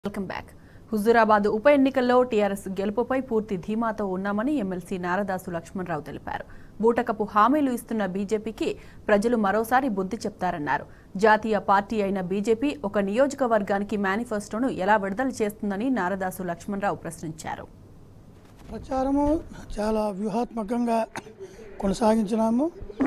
welcome back Huzurabad ఉప ఎన్నికల్లో TRS గెలుపుపై పూర్తి ధీమాతో ఉన్నామని ఎమ్మెల్సీ నారదాసు లక్ష్మణరావు తెలిపారు బూటకపు హామీలు ఇస్తున్న బీజేపీకి ప్రజలు మరోసారి బుద్ధి చెప్తారన్నారు జాతీయ పార్టీ అయిన బీజేపీ ఒక నియోజకవర్గానికి మేనిఫెస్టోను ఎలా విడుదల చేస్తుందని నారదాసు లక్ష్మణరావు ప్రశ్నించారు ప్రచారము చాలా వ్యూహాత్మకంగా కొనసాగించినాము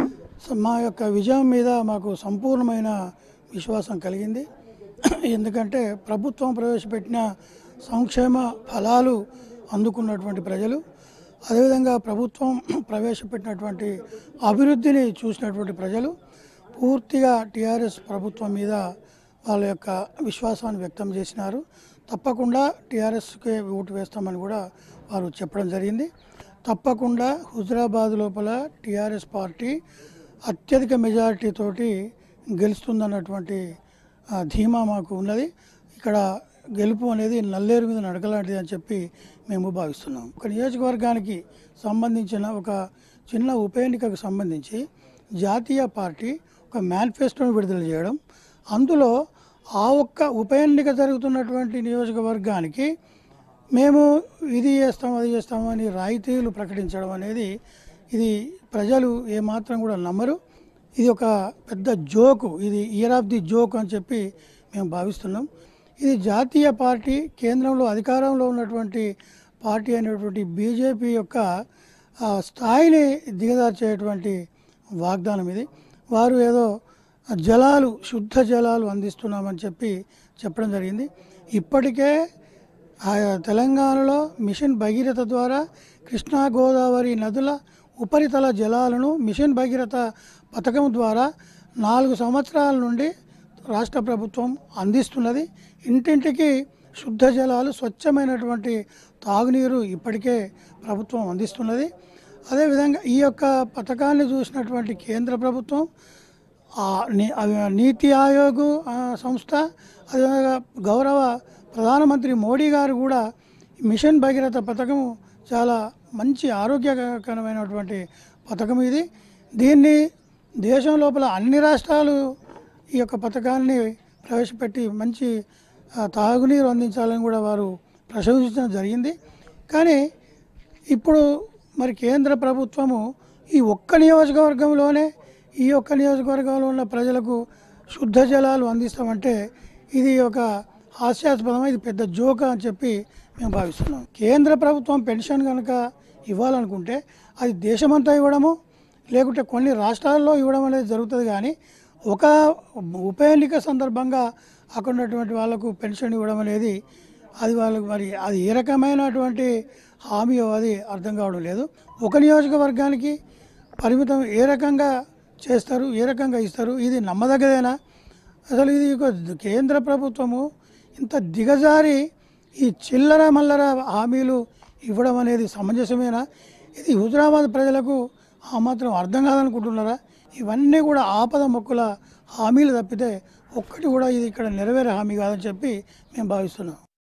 స- మా యొక్క విజయం మీద మాకు సంపూర్ణమైన విశ్వాసం కలిగింది ఎందుకంటే ప్రభుత్వం ప్రవేశపెట్టిన సంక్షేమ ఫలాలు అందుకున్నటువంటి ప్రజలు అదేవిధంగా ప్రభుత్వం ప్రవేశపెట్టినటువంటి అభివృద్ధిని చూసినటువంటి ప్రజలు పూర్తిగా టీఆర్ఎస్ ప్రభుత్వం మీద వాళ్ళ యొక్క విశ్వాసాన్ని వ్యక్తం చేసినారు తప్పకుండా టీఆర్ఎస్కే ఓటు వేస్తామని కూడా వారు చెప్పడం జరిగింది తప్పకుండా హుజరాబాద్ లోపల టీఆర్ఎస్ పార్టీ అత్యధిక మెజారిటీ తోటి గెలుస్తుందన్నటువంటి ఆ, ధీమా మాకు ఉన్నది ఇక్కడ గెలుపు అనేది నల్లేరు మీద నడకలాంటిది అని చెప్పి మేము భావిస్తున్నాం ఒక నియోజకవర్గానికి సంబంధించిన ఒక చిన్న ఉప ఎన్నికకు సంబంధించి జాతీయ పార్టీ ఒక మేనిఫెస్టోను విడుదల చేయడం అందులో ఆ ఒక్క ఉప ఎన్నిక జరుగుతున్నటువంటి నియోజకవర్గానికి మేము ఇది చేస్తాం అది చేస్తాం అని రాయితీలు ప్రకటించడం అనేది ఇది ప్రజలు ఏమాత్రం కూడా నమ్మరు ఇది ఒక పెద్ద జోకు ఇది ఇయర్ ఆఫ్ ది జోక్ అని చెప్పి మేము భావిస్తున్నాం ఇది జాతీయ పార్టీ కేంద్రంలో అధికారంలో ఉన్నటువంటి పార్టీ అనేటువంటి బీజేపీ యొక్క ఆ, స్థాయిని దిగజార్చేటువంటి వాగ్దానం ఇది వారు ఏదో జలాలు శుద్ధ జలాలు అందిస్తున్నామని చెప్పి చెప్పడం జరిగింది ఇప్పటికే ఆ తెలంగాణలో మిషన్ భగీరథ ద్వారా కృష్ణా గోదావరి నదుల ఉపరితల జలాలను మిషన్ భగీరథ పథకం ద్వారా నాలుగు సంవత్సరాల నుండి రాష్ట్ర ప్రభుత్వం అందిస్తున్నది ఇంటింటికి శుద్ధ జలాలు స్వచ్ఛమైనటువంటి తాగునీరు ఇప్పటికే ప్రభుత్వం అందిస్తున్నది అదేవిధంగా ఈ యొక్క పథకాన్ని చూసినటువంటి కేంద్ర ప్రభుత్వం ఆ ని- అవి నీతి ఆయోగ్ ఆ, సంస్థ అదేవిధంగా గౌరవ ప్రధానమంత్రి మోడీ గారు కూడా మిషన్ భగీరథ పథకం చాలా మంచి ఆరోగ్యకరమైనటువంటి పథకం ఇది దీన్ని దేశం లోపల అన్ని రాష్ట్రాలు ఈ యొక్క పథకాన్ని ప్రవేశపెట్టి మంచి ఆ, తాగునీరు అందించాలని కూడా వారు ప్రశంసించడం జరిగింది కానీ ఇప్పుడు మరి కేంద్ర ప్రభుత్వము ఈ ఒక్క నియోజకవర్గంలోనే ఈ ఒక్క నియోజకవర్గంలో ఉన్న ప్రజలకు శుద్ధ జలాలు అందిస్తామంటే ఇది ఒక హాస్యాస్పదం ఇది పెద్ద జోక అని చెప్పి మేము భావిస్తున్నాం కేంద్ర ప్రభుత్వం పెన్షన్ కనుక ఇవ్వాలనుకుంటే అది దేశమంతా ఇవ్వడము లేకుంటే కొన్ని రాష్ట్రాల్లో ఇవ్వడం అనేది జరుగుతుంది కానీ ఒక ఉప ఎన్నిక సందర్భంగా అక్కడ ఉన్నటువంటి వాళ్ళకు పెన్షన్ ఇవ్వడం అనేది అది వాళ్ళకి మరి అది ఏ రకమైనటువంటి హామీ అది అర్థం కావడం లేదు ఒక నియోజకవర్గానికి పరిమితం ఏ రకంగా చేస్తారు ఏ రకంగా ఇస్తారు ఇది నమ్మదగ్గదేనా అసలు ఇది ఒక కేంద్ర ప్రభుత్వము ఇంత దిగజారి ఈ చిల్లర మల్లర హామీలు ఇవ్వడం అనేది సమంజసమేనా ఇది హుజరాబాద్ ప్రజలకు ఆ మాత్రం అర్థం కాదనుకుంటున్నారా ఇవన్నీ కూడా ఆపద మొక్కుల హామీలు తప్పితే ఒక్కటి కూడా ఇది ఇక్కడ నెరవేరే హామీ కాదని చెప్పి మేము భావిస్తున్నాం